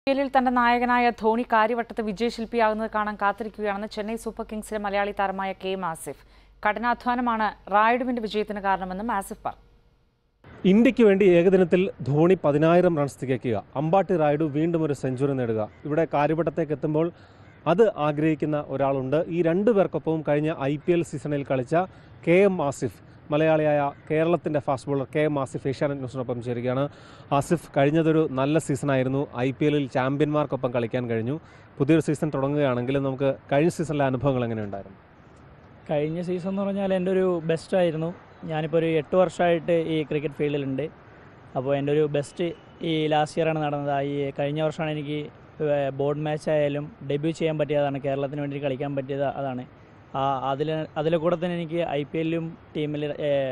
I തന്റെ നായകനായ ധോണി കാര്യവട്ടത്ത് വിജയശില്പിയാകുന്നത് കാണാൻ കാത്തിരിക്കുകയാണെന്ന് ചെന്നൈ സൂപ്പർ കിങ്സിലെ മലയാളി താരമായ കെ എം ആസിഫ് കഠിനാധ്വാനമാണ് റായിഡുവിന്റെ വിജയത്തിന് കാരണമെന്നും ആസിഫ് പറഞ്ഞു ഇന്ത്യക്ക് വേണ്ടി ഏകദിനത്തിൽ ധോണി പതിനായിരം റൺസ് തികയ്ക്കുക അമ്പാട്ടി റായിഡു വീണ്ടും ഒരു സെഞ്ചുറി നേടുക ഇവിടെ കാര്യവട്ടത്തേക്ക് എത്തുമ്പോൾ അത് ആഗ്രഹിക്കുന്ന ഒരാളുണ്ട് ഈ രണ്ടു പേർക്കൊപ്പവും കഴിഞ്ഞ ഐ പി എൽ സീസണിൽ കളിച്ച കെ എം ആസിഫ് മലയാളിയായ കേരളത്തിൻ്റെ fast bowler K M Asif Asianet ന്യൂസിനൊപ്പം ചേരുകയാണ് ആസിഫ് കഴിഞ്ഞതൊരു നല്ല സീസണായിരുന്നു ഐ പി എല്ലിൽ ചാമ്പ്യന്മാർക്കൊപ്പം കളിക്കാൻ കഴിഞ്ഞു പുതിയൊരു സീസൺ തുടങ്ങുകയാണെങ്കിൽ നമുക്ക് കഴിഞ്ഞ സീസണിലെ അനുഭവങ്ങൾ എങ്ങനെയുണ്ടായിരുന്നു കഴിഞ്ഞ സീസൺ എന്ന് പറഞ്ഞാൽ എൻ്റെ ഒരു ബെസ്റ്റ് ആയിരുന്നു ഞാനിപ്പോൾ ഒരു എട്ട് വർഷമായിട്ട് ഈ ക്രിക്കറ്റ് ഫീൽഡിലുണ്ട് അപ്പോൾ എൻ്റെ ഒരു ബെസ്റ്റ് ഈ ലാസ്റ്റ് ഇയറാണ് നടന്നത് ആ ഈ കഴിഞ്ഞ വർഷമാണ് എനിക്ക് ബോർഡ് മാച്ച് ആയാലും ഡെബ്യൂ ചെയ്യാൻ പറ്റിയതാണ് കേരളത്തിന് വേണ്ടി കളിക്കാൻ പറ്റിയത് അതാണ് ആ അതിൽ അതിലെ കൂടെ തന്നെ എനിക്ക് ഐ പി എല്ലിലും ടീമിൽ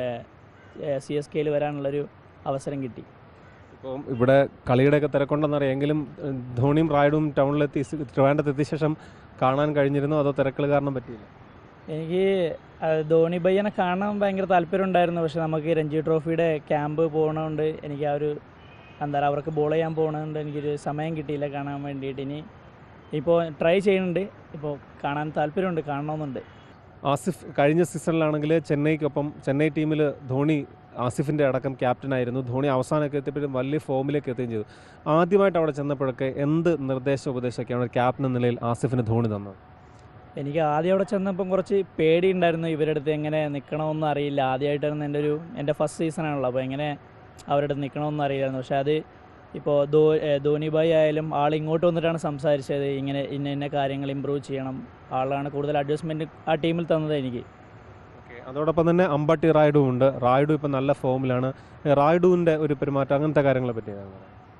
സി എസ് കെയിൽ വരാനുള്ളൊരു അവസരം കിട്ടി ഇപ്പം ഇവിടെ കളിയുടെയൊക്കെ തിരക്കുണ്ടെന്നറിയാം എങ്കിലും ഏഹ്, ധോണിയും റായിഡും ടൗണിലെത്തി ട്രിവാൻഡത്ത് എത്തിയ ശേഷം കാണാൻ കഴിഞ്ഞിരുന്നു അതോ തിരക്കുകൾ കാരണം പറ്റിയില്ല എനിക്ക് ആ, ധോണി ബയ്യനെ കാണാൻ ഭയങ്കര താല്പര്യം ഉണ്ടായിരുന്നു പക്ഷെ നമുക്ക് രഞ്ജി ട്രോഫിയുടെ ക്യാമ്പ് പോകണതുകൊണ്ട് എനിക്ക് ആ ഒരു എന്താ പറയുക അവർക്ക് ബോൾ ചെയ്യാൻ പോകണതുകൊണ്ട് എനിക്കൊരു സമയം കിട്ടിയില്ല കാണാൻ വേണ്ടിയിട്ട് ഇനി ഇപ്പോൾ ട്രൈ ചെയ്യുന്നുണ്ട് ഇപ്പോൾ കാണാൻ താല്പര്യമുണ്ട് കാണണമെന്നുണ്ട് ആസിഫ് കഴിഞ്ഞ സീസണിലാണെങ്കിൽ ചെന്നൈക്കൊപ്പം ചെന്നൈ ടീമിൽ ധോണി ആസിഫിൻ്റെ അടക്കം ക്യാപ്റ്റനായിരുന്നു ധോണി അവസാനമൊക്കെ എത്തിയപ്പോഴും വലിയ ഫോമിലേക്ക് എത്തുകയും ചെയ്തു ആദ്യമായിട്ട് അവിടെ ചെന്നപ്പോഴൊക്കെ എന്ത് നിർദ്ദേശ ഉപദേശമൊക്കെയാണ് ഒരു ക്യാപ്റ്റൻ എന്ന നിലയിൽ ആസിഫിന് ധോണി തന്നത് എനിക്ക് ആദ്യം അവിടെ ചെന്നപ്പം കുറച്ച് പേടിയുണ്ടായിരുന്നു ഇവരുടെ അടുത്ത് എങ്ങനെ നിൽക്കണമെന്ന് അറിയില്ല ആദ്യമായിട്ടായിരുന്നു എൻ്റെ ഒരു എൻ്റെ ഫസ്റ്റ് സീസണാണല്ലോ അപ്പോൾ എങ്ങനെ അവരുടെ അടുത്ത് നിൽക്കണമെന്ന് അറിയില്ലായിരുന്നു പക്ഷേ അത് ഇപ്പോൾ ധോ ഏഹ് ധോനി ഭായ് ആയാലും ആൾ ഇങ്ങോട്ട് വന്നിട്ടാണ് സംസാരിച്ചത് ഇങ്ങനെ ഇന്ന ഇന്ന കാര്യങ്ങൾ ഇമ്പ്രൂവ് ചെയ്യണം ആളാണ് കൂടുതൽ അഡ്ജസ്റ്റ്മെൻറ്റ് ആ ടീമിൽ തന്നത് എനിക്ക് അതോടൊപ്പം തന്നെ അമ്പട്ടി റായിഡു ഉണ്ട് റായിഡു ഇപ്പം നല്ല ഫോമിലാണ് റായിഡുവിൻ്റെ ഒരു പെരുമാറ്റം അങ്ങനത്തെ കാര്യങ്ങളെ പറ്റിയാണ്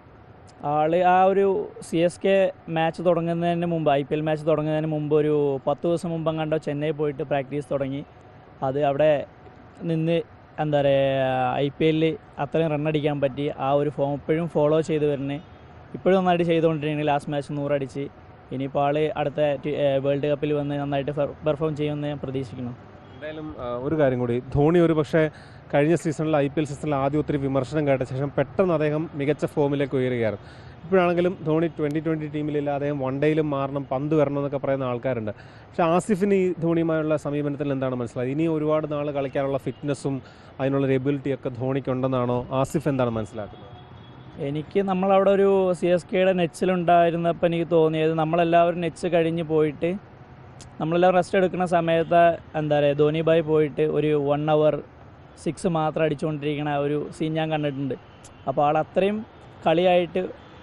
ആള് ആ ഒരു സി എസ് കെ മാച്ച് തുടങ്ങുന്നതിന് മുമ്പ് ഐ പി എൽ മാച്ച് തുടങ്ങുന്നതിന് മുമ്പ് ഒരു പത്ത് ദിവസം മുമ്പ് കണ്ടോ ചെന്നൈ പോയിട്ട് പ്രാക്ടീസ് തുടങ്ങി അത് അവിടെ നിന്ന് എന്താ പറയുക ഐ പി എല്ലിൽ അത്രയും റണ്ണടിക്കാൻ പറ്റി ആ ഒരു ഫോം ഇപ്പോഴും ഫോളോ ചെയ്ത് വരുന്നത് ഇപ്പോഴും നന്നായിട്ട് ചെയ്തുകൊണ്ടിരിക്കുകയാണ് ലാസ്റ്റ് മാച്ച് നൂറടിച്ച് ഇനിയിപ്പോൾ ആൾ അടുത്ത വേൾഡ് കപ്പിൽ വന്ന് നന്നായിട്ട് പെർഫോം ചെയ്യുമെന്ന് ഞാൻ പ്രതീക്ഷിക്കുന്നു എന്തായാലും ആ, ഒരു കാര്യം കൂടി ധോണി ഒരു പക്ഷേ കഴിഞ്ഞ സീസണിൽ ഐ പി എൽ സീസണിൽ ആദ്യം ഒത്തിരി വിമർശനം കേട്ട ശേഷം പെട്ടെന്ന് അദ്ദേഹം മികച്ച ഫോമിലേക്ക് ഉയരുകയാണ് ഇപ്പോഴാണെങ്കിലും ധോണി ട്വൻ്റി ട്വൻ്റി ടീമിലില്ല അദ്ദേഹം വൺ ഡേയിലും മാറണം പന്ത് വരണം എന്നൊക്കെ പറയുന്ന ആൾക്കാരുണ്ട് പക്ഷേ ആസിഫിന് ഈ ധോണിയുമായുള്ള സമീപനത്തിൽ എന്താണ് മനസ്സിലായത് ഇനി ഒരുപാട് നാൾ കളിക്കാനുള്ള ഫിറ്റ്നസ്സും അതിനുള്ളൊരു എബിലിറ്റിയൊക്കെ ധോണിക്കുണ്ടെന്നാണോ ആസിഫ് എന്താണ് മനസ്സിലാക്കുന്നത് എനിക്ക് നമ്മളവിടെ ഒരു സി എസ് കെയുടെ നെച്ചിലുണ്ടായിരുന്നപ്പോൾ എനിക്ക് തോന്നിയത് നമ്മളെല്ലാവരും നെച്ച് കഴിഞ്ഞ് പോയിട്ട് നമ്മളെല്ലാം റെസ്റ്റ് എടുക്കുന്ന സമയത്ത് എന്താ പറയുക ധോനി ബായ് പോയിട്ട് ഒരു വൺ അവർ സിക്സ് മാത്രം അടിച്ചുകൊണ്ടിരിക്കുന്ന ഒരു സീൻ ഞാൻ കണ്ടിട്ടുണ്ട് അപ്പോൾ ആൾ അത്രയും കളിയായിട്ട്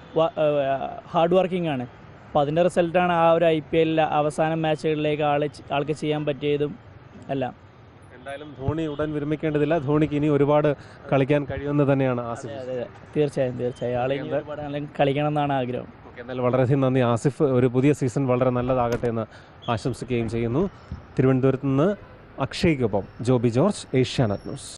ഹാർഡ് വർക്കിംഗ് ആണ് അപ്പോൾ അതിൻ്റെ റിസൾട്ടാണ് ആ ഒരു ഐ പി എല്ലിൽ അവസാന മാച്ചുകളിലേക്ക് ആൾ ആൾക്ക് ചെയ്യാൻ പറ്റിയതും എല്ലാം എന്തായാലും ധോണി ഉടൻ വിരമിക്കേണ്ടതില്ല ധോണിക്ക് ഇനി ഒരുപാട് കളിക്കാൻ കഴിയുമെന്ന് തന്നെയാണ് ആസിഫ് അതെ അതെ തീർച്ചയായും തീർച്ചയായും ആൾ ഇനി ഒരുപാട് നല്ല കളിക്കണം എന്നാണ് ആഗ്രഹം ഓക്കെ എന്തായാലും വളരെയധികം നന്ദി ആസിഫ് ഒരു പുതിയ സീസൺ വളരെ നല്ലതാകട്ടെ എന്ന് ആശംസിക്കുകയും ചെയ്യുന്നു തിരുവനന്തപുരത്ത് നിന്ന് അക്ഷയ്ക്കൊപ്പം ജോബി ജോർജ് ഏഷ്യാനെറ്റ് ന്യൂസ്